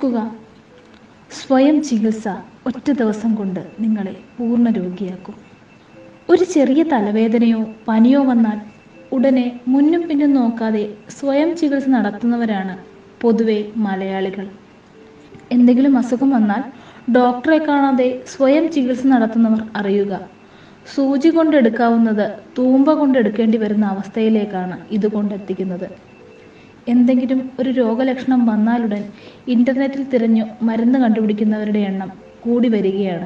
ഓർക്കുക സ്വയം ചികിത്സ ഒറ്റ ദിവസം കൊണ്ട് നിങ്ങളെ പൂർണ്ണ രോഗിയാക്കും ഒരു ചെറിയ തലവേദനയോ പനിയോ വന്നാൽ ഉടനെ മുന്നും പിന്നും നോക്കാതെ സ്വയം ചികിത്സ നടത്തുന്നവരാണ് പൊതുവെ മലയാളികൾ എന്തെങ്കിലും അസുഖം വന്നാൽ ഡോക്ടറെ കാണാതെ സ്വയം ചികിത്സ നടത്തുന്നവർ അറിയുക സൂചി കൊണ്ടെടുക്കാവുന്നത് തൂമ്പ കൊണ്ടെടുക്കേണ്ടി വരുന്ന അവസ്ഥയിലേക്കാണ് ഇത് കൊണ്ടെത്തിക്കുന്നത് എന്തെങ്കിലും ഒരു രോഗലക്ഷണം വന്നാലുടൻ ഇന്റർനെറ്റിൽ തിരഞ്ഞു മരുന്ന് കണ്ടുപിടിക്കുന്നവരുടെ എണ്ണം കൂടി വരികയാണ്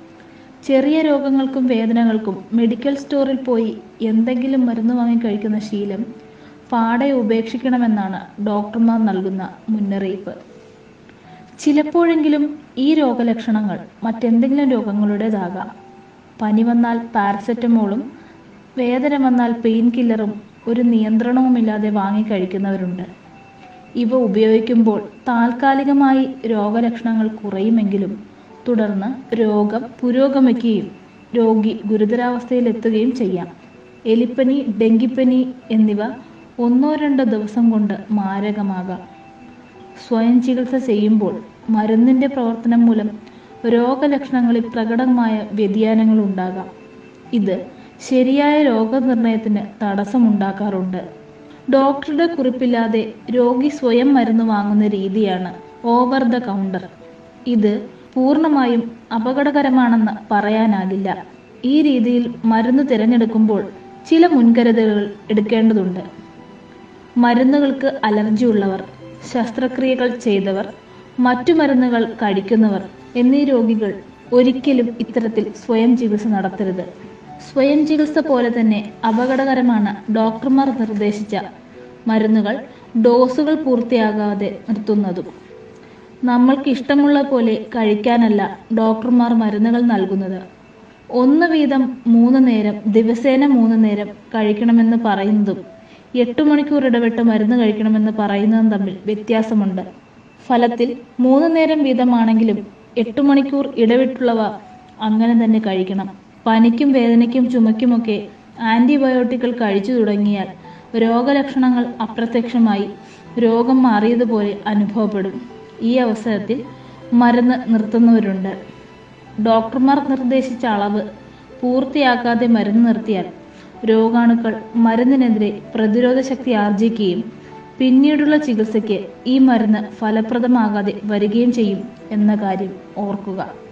ചെറിയ രോഗങ്ങൾക്കും വേദനകൾക്കും മെഡിക്കൽ സ്റ്റോറിൽ പോയി എന്തെങ്കിലും മരുന്ന് വാങ്ങി കഴിക്കുന്ന ശീലം പാടെ ഉപേക്ഷിക്കണമെന്നാണ് ഡോക്ടർമാർ നൽകുന്ന മുന്നറിയിപ്പ് ചിലപ്പോഴെങ്കിലും ഈ രോഗലക്ഷണങ്ങൾ മറ്റെന്തെങ്കിലും രോഗങ്ങളുടേതാകാം പനി വന്നാൽ പാരസെറ്റമോളും വേദന വന്നാൽ പെയിൻ കില്ലറും ഒരു നിയന്ത്രണവുമില്ലാതെ വാങ്ങി കഴിക്കുന്നവരുണ്ട് ഇവ ഉപയോഗിക്കുമ്പോൾ താൽക്കാലികമായി രോഗലക്ഷണങ്ങൾ കുറയുമെങ്കിലും തുടർന്ന് രോഗം പുരോഗമിക്കുകയും രോഗി ഗുരുതരാവസ്ഥയിലെത്തുകയും ചെയ്യാം എലിപ്പനി ഡെങ്കിപ്പനി എന്നിവ ഒന്നോ രണ്ടോ ദിവസം കൊണ്ട് മാരകമാകാം സ്വയം ചികിത്സ ചെയ്യുമ്പോൾ മരുന്നിന്റെ പ്രവർത്തനം മൂലം രോഗലക്ഷണങ്ങളിൽ പ്രകടമായ വ്യതിയാനങ്ങൾ ഉണ്ടാകാം ഇത് ശരിയായ രോഗനിർണയത്തിന് തടസ്സമുണ്ടാക്കാറുണ്ട് ഡോക്ടറുടെ കുറിപ്പില്ലാതെ രോഗി സ്വയം മരുന്ന് വാങ്ങുന്ന രീതിയാണ് ഓവർ ദ കൗണ്ടർ ഇത് പൂർണ്ണമായും അപകടകരമാണെന്ന് പറയാനാകില്ല ഈ രീതിയിൽ മരുന്ന് തിരഞ്ഞെടുക്കുമ്പോൾ ചില മുൻകരുതലുകൾ എടുക്കേണ്ടതുണ്ട് മരുന്നുകൾക്ക് അലർജിയുള്ളവർ ശസ്ത്രക്രിയകൾ ചെയ്തവർ മറ്റു മരുന്നുകൾ കഴിക്കുന്നവർ എന്നീ രോഗികൾ ഒരിക്കലും ഇത്തരത്തിൽ സ്വയം ചികിത്സ നടത്തരുത് സ്വയം ചികിത്സ പോലെ തന്നെ അപകടകരമാണ് ഡോക്ടർമാർ നിർദ്ദേശിച്ച മരുന്നുകൾ ഡോസുകൾ പൂർത്തിയാകാതെ നിർത്തുന്നതും നമ്മൾക്ക് ഇഷ്ടമുള്ള പോലെ കഴിക്കാനല്ല ഡോക്ടർമാർ മരുന്നുകൾ നൽകുന്നത് ഒന്ന് വീതം മൂന്ന് നേരം ദിവസേന മൂന്ന് നേരം കഴിക്കണമെന്ന് പറയുന്നതും എട്ട് മണിക്കൂർ ഇടവിട്ട് മരുന്ന് കഴിക്കണമെന്ന് പറയുന്നതും തമ്മിൽ വ്യത്യാസമുണ്ട് ഫലത്തിൽ മൂന്ന് നേരം വീതമാണെങ്കിലും എട്ട് മണിക്കൂർ ഇടവിട്ടുള്ളവ അങ്ങനെ തന്നെ കഴിക്കണം പനിക്കും വേദനയ്ക്കും ചുമയ്ക്കുമൊക്കെ ആന്റിബയോട്ടിക്കുകൾ കഴിച്ചു തുടങ്ങിയാൽ രോഗലക്ഷണങ്ങൾ അപ്രത്യക്ഷമായി രോഗം മാറിയതുപോലെ അനുഭവപ്പെടും ഈ അവസരത്തിൽ മരുന്ന് നിർത്തുന്നവരുണ്ട് ഡോക്ടർമാർ നിർദ്ദേശിച്ച അളവ് പൂർത്തിയാക്കാതെ മരുന്ന് നിർത്തിയാൽ രോഗാണുക്കൾ മരുന്നിനെതിരെ പ്രതിരോധ ശക്തി ആർജിക്കുകയും പിന്നീടുള്ള ചികിത്സയ്ക്ക് ഈ മരുന്ന് ഫലപ്രദമാകാതെ വരികയും ചെയ്യും എന്ന കാര്യം ഓർക്കുക